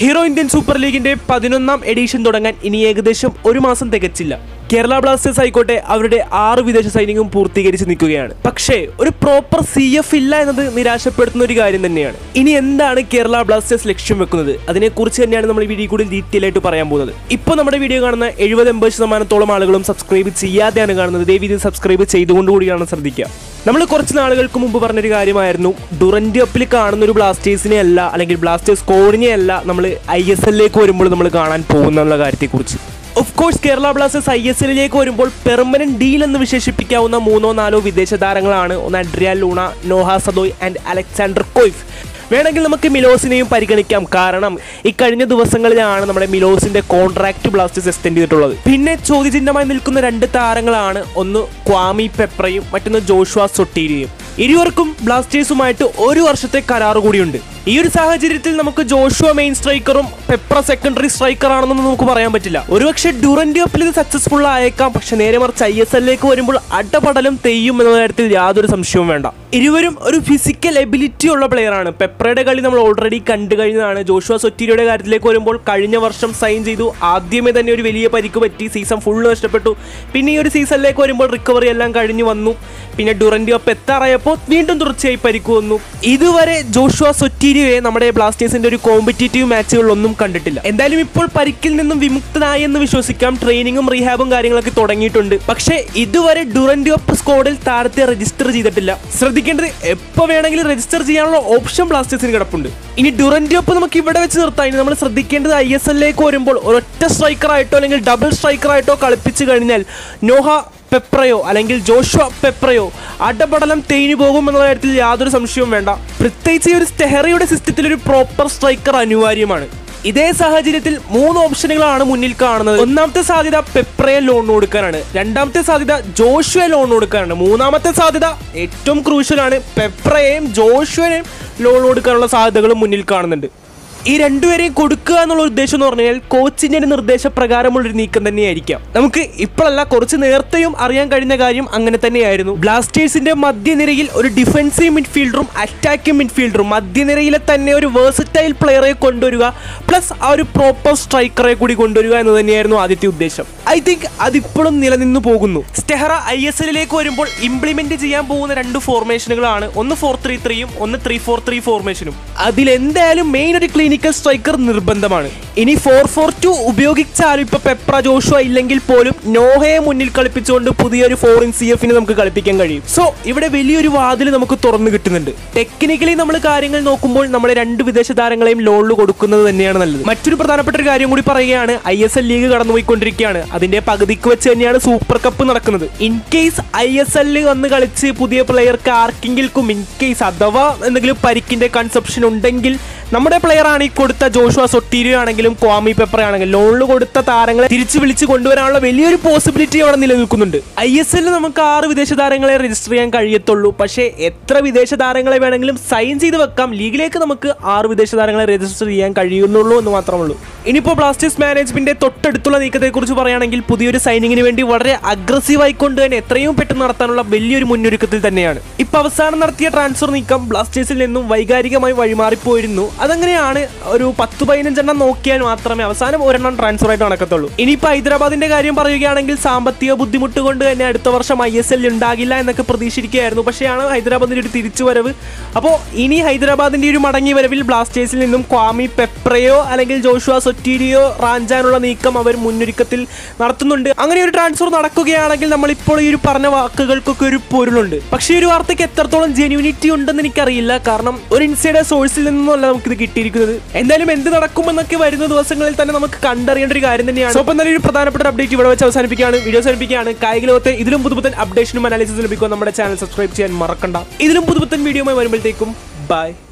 hero Indian super ലീഗിന്റെ പതിനൊന്നാം edition തുടങ്ങാൻ ഇനി ഏകദേശം ഒരു മാസം തികച്ചില്ല കേരള ബ്ലാസ്റ്റേഴ്സ് ആയിക്കോട്ടെ അവരുടെ ആറ് വിദേശ സൈനികവും പൂർത്തീകരിച്ച് നിൽക്കുകയാണ് പക്ഷേ ഒരു പ്രോപ്പർ സി എഫ് ഇല്ല എന്നത് നിരാശപ്പെടുത്തുന്ന ഒരു കാര്യം തന്നെയാണ് ഇനി എന്താണ് കേരള ബ്ലാസ്റ്റേഴ്സ് ലക്ഷ്യം വെക്കുന്നത് അതിനെക്കുറിച്ച് തന്നെയാണ് നമ്മൾ ഈ വീഡിയോ കൂടി ഡീറ്റെയിൽ ആയിട്ട് പറയാൻ പോകുന്നത് ഇപ്പോൾ നമ്മുടെ വീഡിയോ കാണുന്ന എഴുപത് എൺപത് ശതമാനത്തോളം ആളുകളും സബ്സ്ക്രൈബ് ചെയ്യാതെയാണ് കാണുന്നത് ദയവ് ഇത് സബ്സ്ക്രൈബ് ചെയ്തുകൊണ്ട് കൂടിയാണ് ശ്രദ്ധിക്കുക നമ്മൾ കുറച്ച് നാളുകൾക്ക് മുമ്പ് പറഞ്ഞൊരു കാര്യമായിരുന്നു ഡുറൻഡ് കപ്പിൽ കാണുന്ന ഒരു ബ്ലാസ്റ്റേഴ്സിനെ അല്ല അല്ലെങ്കിൽ ബ്ലാസ്റ്റേഴ്സ് കോഡിനെ അല്ല നമ്മൾ ഐ എസ് എല്ലിലേക്ക് വരുമ്പോൾ നമ്മൾ കാണാൻ പോകുന്നുള്ള കാര്യത്തെക്കുറിച്ച് of course Kerala Blasters I S എല്ലിലേക്ക് വരുമ്പോൾ പെർമനന്റ് ഡീൽ എന്ന് വിശേഷിപ്പിക്കാവുന്ന മൂന്നോ നാലോ വിദേശ താരങ്ങളാണ് ഒന്ന് Adrian Luna Noah Sadaoui and Alexander Coeff വേണമെങ്കിൽ നമുക്ക് മിലോസിനെയും പരിഗണിക്കാം കാരണം ഈ കഴിഞ്ഞ ദിവസങ്ങളിലാണ് നമ്മുടെ മിലോസിന്റെ കോൺട്രാക്ട് ബ്ലാസ്റ്റേഴ്സ് എക്സ്റ്റെൻഡ് ചെയ്തിട്ടുള്ളത് പിന്നെ ചോദ്യചിഹ്നമായി നിൽക്കുന്ന രണ്ട് താരങ്ങളാണ് ഒന്ന് ക്വാമി പെപ്രയും മറ്റൊന്ന് ജോഷുവ സൊട്ടീരിയും ഇരുവർക്കും ബ്ലാസ്റ്റേഴ്സുമായിട്ട് ഒരു വർഷത്തെ കരാർ കൂടിയുണ്ട് ഈ ഒരു സാഹചര്യത്തിൽ നമുക്ക് ജോഷുവ മെയിൻ സ്ട്രൈക്കറും പെപ്ര സെക്കൻഡറി സ്ട്രൈക്കർ ആണെന്നൊന്നും നമുക്ക് പറയാൻ പറ്റില്ല ഒരുപക്ഷെ ഡ്യൂറന്റ് കപ്പിൽ ഇത് സക്സസ്ഫുൾ ആയേക്കാം പക്ഷെ നേരെ മറിച്ച് ഐ എസ് എല്ലിലേക്ക് വരുമ്പോൾ അടപടലം തെയ്യും എന്ന കാര്യത്തിൽ യാതൊരു സംശയവും വേണ്ട ഇരുവരും ഒരു ഫിസിക്കൽ എബിലിറ്റി ഉള്ള പ്ലെയർ ആണ് പെപ്രയുടെ കളി നമ്മൾ ഓൾറെഡി കണ്ടു കഴിഞ്ഞതാണ് ജോഷുവ സൊറ്റീരിയുടെ കാര്യത്തിലേക്ക് വരുമ്പോൾ കഴിഞ്ഞ വർഷം സൈൻ ചെയ്തു ആദ്യമേ തന്നെ ഒരു വലിയ പരിക്ക് പറ്റി സീസൺ ഫുള്ള് നഷ്ടപ്പെട്ടു പിന്നെ ഈ ഒരു സീസണിലേക്ക് വരുമ്പോൾ റിക്കവറി എല്ലാം കഴിഞ്ഞു വന്നു പിന്നെ ഡുറന്റ് കപ്പ് എത്താറായപ്പോൾ വീണ്ടും തുടർച്ചയായി പരിക്ക് വന്നു ഇതുവരെ ജോഷുവ സൊറ്റീരിയെ നമ്മുടെ ബ്ലാസ്റ്റേഴ്സിന്റെ ഒരു കോമ്പറ്റേറ്റീവ് മാച്ചുകളിലൊന്നും കണ്ടിട്ടില്ല എന്തായാലും ഇപ്പോൾ പരിക്കിൽ നിന്നും വിമുക്തനായി എന്ന് വിശ്വസിക്കാം ട്രെയിനിങ്ങും റീഹാബും കാര്യങ്ങളൊക്കെ തുടങ്ങിയിട്ടുണ്ട് പക്ഷേ ഇതുവരെ ഡുറന്റ് കപ്പ് സ്ക്വാഡിൽ താരത്തെ രജിസ്റ്റർ ചെയ്തിട്ടില്ല ശ്രദ്ധിക്കേണ്ടത് എപ്പോൾ വേണമെങ്കിലും രജിസ്റ്റർ ചെയ്യാനുള്ള ഓപ്ഷൻ ബ്ലാസ്റ്റേഴ്സിന് കിടപ്പുണ്ട് ഇനി ഡുറന്റ് കപ്പ് നമുക്ക് ഇവിടെ വെച്ച് നിർത്താം ഇനി നമ്മൾ ശ്രദ്ധിക്കേണ്ടത് ഐ എസ് എല്ലിലേക്ക് വരുമ്പോൾ ഒരൊറ്റ സ്ട്രൈക്കറായിട്ടോ അല്ലെങ്കിൽ ഡബിൾ സ്ട്രൈക്കറായിട്ടോ കളിപ്പിച്ചു കഴിഞ്ഞാൽ നോഹ പെപ്രയോ അല്ലെങ്കിൽ ജോഷുവ പെപ്രയോ അടപടലം തേഞ്ഞു പോകും എന്ന കാര്യത്തിൽ യാതൊരു സംശയവും വേണ്ട പ്രത്യേകിച്ച് ഈ ഒരു സ്റ്റെഹറിയുടെ സിസ്റ്റത്തിൽ ഒരു പ്രോപ്പർ സ്ട്രൈക്കർ അനിവാര്യമാണ് ഇതേ സാഹചര്യത്തിൽ മൂന്ന് ഓപ്ഷനുകളാണ് മുന്നിൽ കാണുന്നത് ഒന്നാമത്തെ സാധ്യത പെപ്രയെ ലോൺ കൊടുക്കാനാണ് രണ്ടാമത്തെ സാധ്യത ജോഷുവെ ലോൺ കൊടുക്കാനാണ് മൂന്നാമത്തെ സാധ്യത ഏറ്റവും ക്രൂഷ്യലാണ് പെപ്രയെയും ജോഷുവിനെയും ലോൺ കൊടുക്കാനുള്ള സാധ്യതകളും മുന്നിൽ കാണുന്നുണ്ട് ഈ രണ്ടുപേരെയും കൊടുക്കുക എന്നുള്ള ഉദ്ദേശം എന്ന് പറഞ്ഞു കഴിഞ്ഞാൽ കോച്ചിന്റെ ഒരു നിർദ്ദേശപ്രകാരമുള്ളൊരു നീക്കം തന്നെയായിരിക്കാം നമുക്ക് ഇപ്പോഴല്ല കുറച്ച് നേരത്തെയും അറിയാൻ കഴിഞ്ഞ കാര്യം അങ്ങനെ തന്നെയായിരുന്നു ബ്ലാസ്റ്റേഴ്സിന്റെ മധ്യനിരയിൽ ഒരു ഡിഫൻസീവ് മിഡ്ഫീൽഡറും അറ്റാക്കിംഗ് മിഡ്ഫീൽഡറും മധ്യനിരയിലെ തന്നെ ഒരു വേഴ്സറ്റൈൽ പ്ലെയറെ കൊണ്ടുവരിക പ്ലസ് ആ ഒരു പ്രോപ്പർ സ്ട്രൈക്കറെ കൂടി കൊണ്ടുവരിക എന്ന് തന്നെയായിരുന്നു ആദ്യത്തെ ഉദ്ദേശം ഐ തിങ്ക് അതിപ്പോഴും നിലനിന്നു പോകുന്നു സ്റ്റെഹറ ഐ എസ് എല്ലിലേക്ക് വരുമ്പോൾ ഇംപ്ലിമെന്റ് ചെയ്യാൻ പോകുന്ന രണ്ട് ഫോർമേഷനുകളാണ് ഒന്ന് ഫോർ ത്രീ ത്രീയും ഒന്ന് ത്രീ ഫോർ ത്രീ ഫോർമേഷനും അതിൽ എന്തായാലും മെയിൻ ഒരു ക്ലിനിക്കൽ സ്ട്രൈക്കർ നിർബന്ധമാണ് ഇനി ഫോർ ഫോർ ടു ഉപയോഗിച്ചാലും ഇപ്പൊ പെപ്ര ജോഷുവ ഇല്ലെങ്കിൽ പോലും നോഹയെ മുന്നിൽ കളിപ്പിച്ചുകൊണ്ട് പുതിയൊരു ഫോറിൻ സി എഫിന് നമുക്ക് കളിപ്പിക്കാൻ കഴിയും സോ ഇവിടെ വലിയൊരു വാതിൽ നമുക്ക് തുറന്നു കിട്ടുന്നുണ്ട് ടെക്നിക്കലി നമ്മൾ കാര്യങ്ങൾ നോക്കുമ്പോൾ നമ്മുടെ രണ്ട് വിദേശ താരങ്ങളെയും ലോണിൽ കൊടുക്കുന്നത് തന്നെയാണ് നല്ലത് മറ്റൊരു പ്രധാനപ്പെട്ട ഒരു കാര്യം കൂടി പറയുകയാണ് ഐ എസ് എൽ ലീഗ് കടന്നുപോയിക്കൊണ്ടിരിക്കുകയാണ് അതിന്റെ പകുതിക്ക് വെച്ച് തന്നെയാണ് സൂപ്പർ കപ്പ് നടക്കുന്നത് ഇൻ കേസ് ഐ എസ് എല്ലിൽ വന്ന് കളിച്ച് പുതിയ പ്ലെയർക്ക് ആർക്കെങ്കിലും ഇൻ കേസ് അഥവാ എന്തെങ്കിലും പരിക്കിന്റെ കൺസെപ്ഷൻ ഉണ്ടെങ്കിൽ നമ്മുടെ പ്ലെയർ ആണ് ഈ കൊടുത്ത ജോഷുവ സൊട്ടീരിയോ ആണെങ്കിലും ക്വാമി പെപ്പർ ആണെങ്കിലും ലോണിൽ കൊടുത്ത താരങ്ങളെ തിരിച്ചു വിളിച്ച് കൊണ്ടുവരാനുള്ള വലിയൊരു പോസിബിലിറ്റി അവിടെ നിലനിൽക്കുന്നുണ്ട് ഐ എസ് എല്ലിൽ നമുക്ക് ആറ് വിദേശ താരങ്ങളെ രജിസ്റ്റർ ചെയ്യാൻ കഴിയത്തുള്ളൂ പക്ഷേ എത്ര വിദേശ താരങ്ങളെ വേണമെങ്കിലും സൈൻ ചെയ്ത് വെക്കാം ലീഗിലേക്ക് നമുക്ക് ആറ് വിദേശ താരങ്ങളെ രജിസ്റ്റർ ചെയ്യാൻ കഴിയുന്നുള്ളൂ എന്ന് മാത്രമേ ഉള്ളൂ ഇനിയിപ്പോൾ ബ്ലാസ്റ്റേഴ്സ് മാനേജ്മെന്റിന്റെ തൊട്ടടുത്തുള്ള നീക്കത്തെക്കുറിച്ച് പറയുകയാണെങ്കിൽ പുതിയൊരു സൈനിങ്ങിന് വേണ്ടി വളരെ അഗ്രസീവ് ആയിക്കൊണ്ട് തന്നെ എത്രയും പെട്ടെന്ന് നടത്താനുള്ള വലിയൊരു മുന്നൊരുക്കത്തിൽ തന്നെയാണ് ഇപ്പൊ അവസാനം നടത്തിയ ട്രാൻസ്ഫർ നീക്കം ബ്ലാസ്റ്റേഴ്സിൽ നിന്നും വൈകാരികമായി വഴിമാറിപ്പോയിരുന്നു അതങ്ങനെയാണ് ഒരു പത്ത് പതിനഞ്ചെണ്ണം നോക്കിയാൽ മാത്രമേ അവസാനം ഒരെണ്ണം ട്രാൻസ്ഫർ ആയിട്ട് നടക്കത്തുള്ളൂ ഇനിയിപ്പോൾ ഹൈദരാബാദിന്റെ കാര്യം പറയുകയാണെങ്കിൽ സാമ്പത്തിക ബുദ്ധിമുട്ട് കൊണ്ട് തന്നെ അടുത്ത വർഷം ഐ എസ് എൽ ഉണ്ടാകില്ല എന്നൊക്കെ പ്രതീക്ഷിക്കുകയായിരുന്നു പക്ഷേയാണ് ഹൈദരാബാദിന്റെ ഒരു തിരിച്ചുവരവ് അപ്പോൾ ഇനി ഹൈദരാബാദിന്റെ ഒരു മടങ്ങി വരവിൽ ബ്ലാസ്റ്റേഴ്സിൽ നിന്നും ക്വാമി പെപ്രയോ അല്ലെങ്കിൽ ജോഷുവ സൊറ്റീരിയോ റാഞ്ചാനുള്ള നീക്കം അവർ മുന്നൊരുക്കത്തിൽ നടത്തുന്നുണ്ട് അങ്ങനെ ഒരു ട്രാൻസ്ഫർ നടക്കുകയാണെങ്കിൽ നമ്മളിപ്പോൾ ഈ ഒരു പറഞ്ഞ വാക്കുകൾക്കൊക്കെ ഒരു പൊരുളുണ്ട് പക്ഷേ ഈ ഒരു വാർത്തയ്ക്ക് എത്രത്തോളം ജെന്യൂനിറ്റി ഉണ്ടെന്ന് എനിക്കറിയില്ല കാരണം ഒരു ഇൻസൈഡർ സോഴ്സിൽ നിന്നുമല്ല നമുക്കിത് കിട്ടിയിരിക്കുന്നത് എന്തായാലും എന്ത് നടക്കുമെന്നൊക്കെ വരുന്ന ദിവസങ്ങളിൽ തന്നെ നമുക്ക് കണ്ടറിയേണ്ട ഒരു കാര്യം തന്നെയാണ് സോ അപ്പം തന്നെ ഒരു പ്രധാനപ്പെട്ട അപ്ഡേറ്റ് ഇവിടെ വെച്ച് അവസാനിപ്പിക്കുകയാണ് വീഡിയോ അവസാനിപ്പിക്കുകയാണ് കായിക ലോകത്തെ ഇതിലും പുതുപുത്തൻ അപ്ഡേഷനും അനാലിസിസും ലഭിക്കുക നമ്മുടെ ചാനൽ സബ്സ്ക്രൈബ് ചെയ്യാൻ മറക്കണ്ട ഇതിലും പുതുപുത്തൻ വീഡിയോയുമായി വരുമ്പോഴത്തേക്കും ബൈ